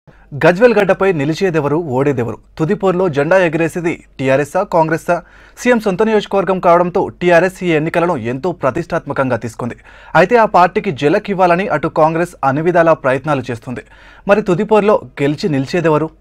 గజ్వెల్ గడ్డపై నిలిచేదెవరు ఓడేదెవరు తుదిపోర్లో జెండా ఎగిరేసేది టీఆర్ఎస్ఆ కాంగ్రెస్సా సీఎం సొంత నియోజకవర్గం కావడంతో టీఆర్ఎస్ ఈ ఎన్నికలను ఎంతో ప్రతిష్టాత్మకంగా తీసుకుంది అయితే ఆ పార్టీకి జలక్ ఇవ్వాలని అటు కాంగ్రెస్ అన్ని విధాలా ప్రయత్నాలు చేస్తుంది మరి తుదిపోర్లో గెలిచి నిలిచేదెవరు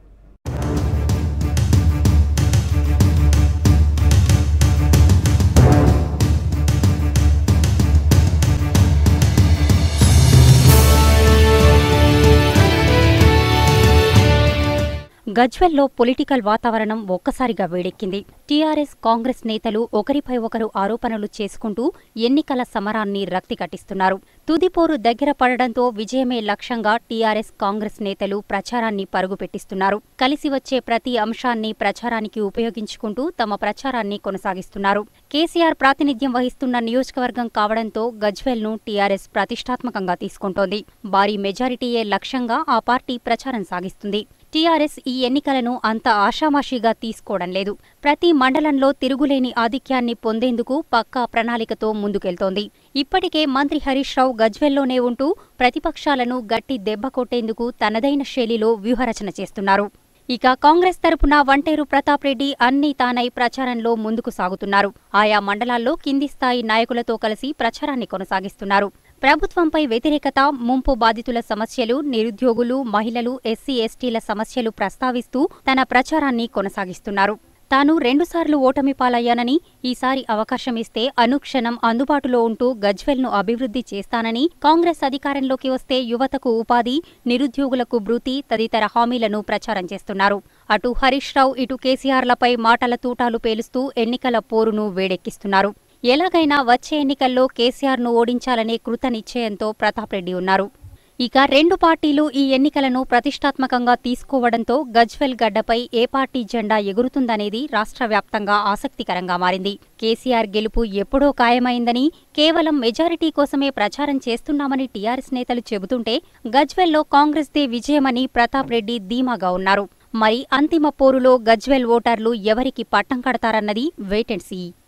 గజ్వెల్లో పొలిటికల్ వాతావరణం ఒక్కసారిగా వేడెక్కింది టీఆర్ఎస్ కాంగ్రెస్ నేతలు ఒకరిపై ఒకరు ఆరోపణలు చేసుకుంటూ ఎన్నికల సమరాన్ని రక్తి కట్టిస్తున్నారు తుదిపోరు దగ్గర పడడంతో విజయమే లక్ష్యంగా టీఆర్ఎస్ కాంగ్రెస్ నేతలు ప్రచారాన్ని పరుగుపెట్టిస్తున్నారు కలిసి వచ్చే ప్రతి అంశాన్ని ప్రచారానికి ఉపయోగించుకుంటూ తమ ప్రచారాన్ని కొనసాగిస్తున్నారు కేసీఆర్ ప్రాతినిధ్యం వహిస్తున్న నియోజకవర్గం కావడంతో గజ్వెల్ను టీఆర్ఎస్ ప్రతిష్టాత్మకంగా తీసుకుంటోంది భారీ మెజారిటీయే లక్ష్యంగా ఆ పార్టీ ప్రచారం సాగిస్తుంది టీఆర్ఎస్ ఈ ఎన్నికలను అంత ఆషామాషీగా తీసుకోవడం లేదు ప్రతి మండలంలో తిరుగులేని ఆధిక్యాన్ని పొందేందుకు పక్కా ప్రణాళికతో ముందుకెళ్తోంది ఇప్పటికే మంత్రి హరీష్ రావు గజ్వెల్లోనే ఉంటూ ప్రతిపక్షాలను గట్టి దెబ్బ కొట్టేందుకు తనదైన శైలిలో వ్యూహరచన చేస్తున్నారు ఇక కాంగ్రెస్ తరపున వంటేరు ప్రతాప్ రెడ్డి అన్ని తానై ప్రచారంలో ముందుకు సాగుతున్నారు ఆయా మండలాల్లో కింది స్థాయి నాయకులతో కలిసి ప్రచారాన్ని కొనసాగిస్తున్నారు ప్రభుత్వంపై వ్యతిరేకత ముంపు బాధితుల సమస్యలు నిరుద్యోగులు మహిళలు ఎస్సీ ఎస్టీల సమస్యలు ప్రస్తావిస్తూ తన ప్రచారాన్ని కొనసాగిస్తున్నారు తాను రెండుసార్లు ఓటమి పాలయ్యానని ఈసారి అవకాశం ఇస్తే అనుక్షణం అందుబాటులో ఉంటూ గజ్వెల్ను అభివృద్ధి చేస్తానని కాంగ్రెస్ అధికారంలోకి వస్తే యువతకు ఉపాధి నిరుద్యోగులకు భృతి తదితర హామీలను ప్రచారం చేస్తున్నారు అటు హరీష్ రావు ఇటు కేసీఆర్లపై మాటల తూటాలు పేలుస్తూ ఎన్నికల పోరును వేడెక్కిస్తున్నారు ఎలాగైనా వచ్చే ఎన్నికల్లో కేసీఆర్ను ఓడించాలనే కృత నిశ్చయంతో ప్రతాప్ రెడ్డి ఉన్నారు ఇక రెండు పార్టీలు ఈ ఎన్నికలను ప్రతిష్టాత్మకంగా తీసుకోవడంతో గజ్వెల్ గడ్డపై ఏ పార్టీ జెండా ఎగురుతుందనేది రాష్ట్ర వ్యాప్తంగా ఆసక్తికరంగా మారింది కేసీఆర్ గెలుపు ఎప్పుడో ఖాయమైందని కేవలం మెజారిటీ కోసమే ప్రచారం చేస్తున్నామని టీఆర్ఎస్ నేతలు చెబుతుంటే గజ్వెల్లో కాంగ్రెస్దే విజయమని ప్రతాప్ రెడ్డి ధీమాగా ఉన్నారు మరి అంతిమ పోరులో గజ్వెల్ ఓటర్లు ఎవరికి పట్టం కడతారన్నది వెయిట్ అండ్ సీ